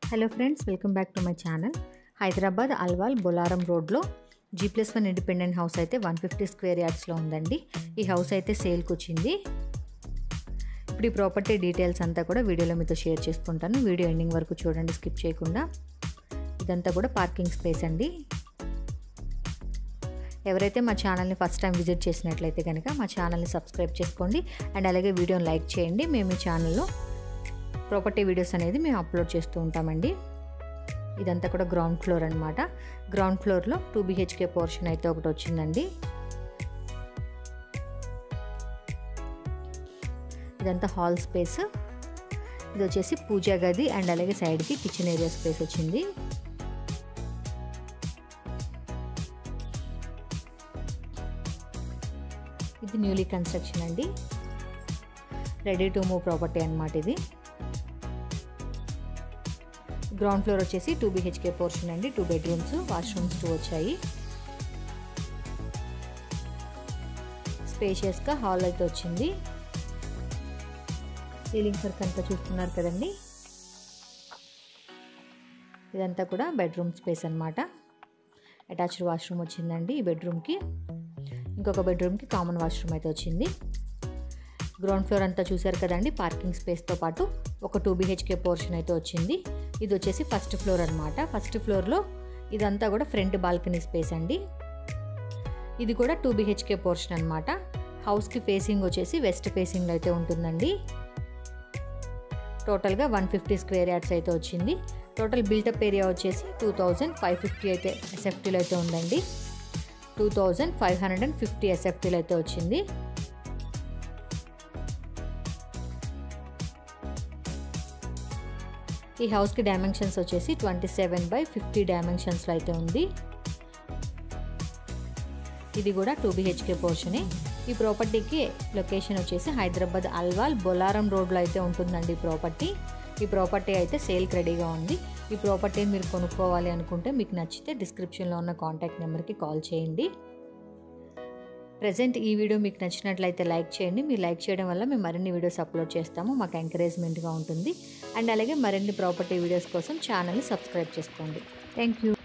hello friends welcome back to my channel Hyderabad Alwal Bolarum రోడ్లో G plus one independent house అయితే one fifty square యార్డ్స్లో ఉందండి ఈ హౌస్ అయితే సేల్కి వచ్చింది ఇప్పుడు ఈ ప్రాపర్టీ డీటెయిల్స్ అంతా కూడా వీడియోలో మీతో షేర్ చేసుకుంటాను వీడియో ఎండింగ్ వరకు చూడండి స్కిప్ చేయకుండా ఇదంతా కూడా పార్కింగ్ స్పేస్ అండి ఎవరైతే మా ఛానల్ని ఫస్ట్ టైం విజిట్ చేసినట్లయితే కనుక మా ఛానల్ని సబ్స్క్రైబ్ చేసుకోండి అండ్ అలాగే వీడియోని లైక్ చేయండి మేము ఈ ఛానల్లో ప్రాపర్టీ వీడియోస్ అనేది మేము అప్లోడ్ చేస్తూ ఉంటామండి ఇదంతా కూడా గ్రౌండ్ ఫ్లోర్ అనమాట గ్రౌండ్ ఫ్లోర్లో టూ బిహెచ్కే పోర్షన్ అయితే ఒకటి వచ్చిందండి ఇదంతా హాల్ స్పేస్ ఇది వచ్చేసి పూజా గది అండ్ అలాగే సైడ్కి కిచెన్ ఏరియా స్పేస్ వచ్చింది ఇది న్యూలీ కన్స్ట్రక్షన్ అండి రెడీ టు మూవ్ ప్రాపర్టీ అనమాట ఇది గ్రౌండ్ ఫ్లోర్ వచ్చేసి టూ బిహెచ్కే పోర్షన్ అండి టూ బెడ్రూమ్స్ వాష్రూమ్స్ టూ వచ్చాయి స్పేషియస్గా హాల్ అయితే వచ్చింది సీలింగ్ వర్క్ అంతా చూస్తున్నారు కదండి ఇదంతా కూడా బెడ్రూమ్ స్పేస్ అనమాట అటాచ్డ్ వాష్రూమ్ వచ్చిందండి ఈ బెడ్రూమ్కి ఇంకొక బెడ్రూమ్కి కామన్ వాష్రూమ్ అయితే వచ్చింది గ్రౌండ్ ఫ్లోర్ అంతా చూసారు కదండి పార్కింగ్ స్పేస్తో పాటు ఒక టూ బీహెచ్కే పోర్షన్ అయితే వచ్చింది ఇది వచ్చేసి ఫస్ట్ ఫ్లోర్ అనమాట ఫస్ట్ ఫ్లోర్లో ఇదంతా కూడా ఫ్రంట్ బాల్కనీ స్పేస్ అండి ఇది కూడా టూ బీహెచ్కే పోర్షన్ అనమాట హౌస్కి ఫేసింగ్ వచ్చేసి వెస్ట్ ఫేసింగ్ అయితే ఉంటుందండి టోటల్గా వన్ ఫిఫ్టీ స్క్వేర్ యార్డ్స్ అయితే వచ్చింది టోటల్ బిల్టప్ ఏరియా వచ్చేసి టూ థౌజండ్ ఫైవ్ ఫిఫ్టీ అయితే ఎస్ఎఫ్టీలో అయితే ఉందండి two thousand five hundred and fifty ఎస్ఎఫ్టీలో అయితే వచ్చింది ఈ హౌస్కి డైమెన్షన్స్ వచ్చేసి ట్వంటీ సెవెన్ బై ఫిఫ్టీ డైమెన్షన్స్లో అయితే ఉంది ఇది కూడా టూ బిహెచ్కే పోర్షనే ఈ ప్రాపర్టీకి లొకేషన్ వచ్చేసి హైదరాబాద్ అల్వాల్ బొలారం రోడ్లో అయితే ఉంటుందండి ఈ ప్రాపర్టీ ఈ ప్రాపర్టీ అయితే సేల్కి రెడీగా ఉంది ఈ ప్రాపర్టీని మీరు కొనుక్కోవాలి అనుకుంటే మీకు నచ్చితే డిస్క్రిప్షన్లో ఉన్న కాంటాక్ట్ నెంబర్కి కాల్ చేయండి ప్రజెంట్ ఈ వీడియో మీకు నచ్చినట్లయితే లైక్ చేయండి మీరు లైక్ చేయడం వల్ల మేము మరిన్ని వీడియోస్ అప్లోడ్ చేస్తాము మాకు ఎంకరేజ్మెంట్గా ఉంటుంది అండ్ అలాగే మరిన్ని ప్రాపర్టీ వీడియోస్ కోసం ఛానల్ని సబ్స్క్రైబ్ చేసుకోండి థ్యాంక్ యూ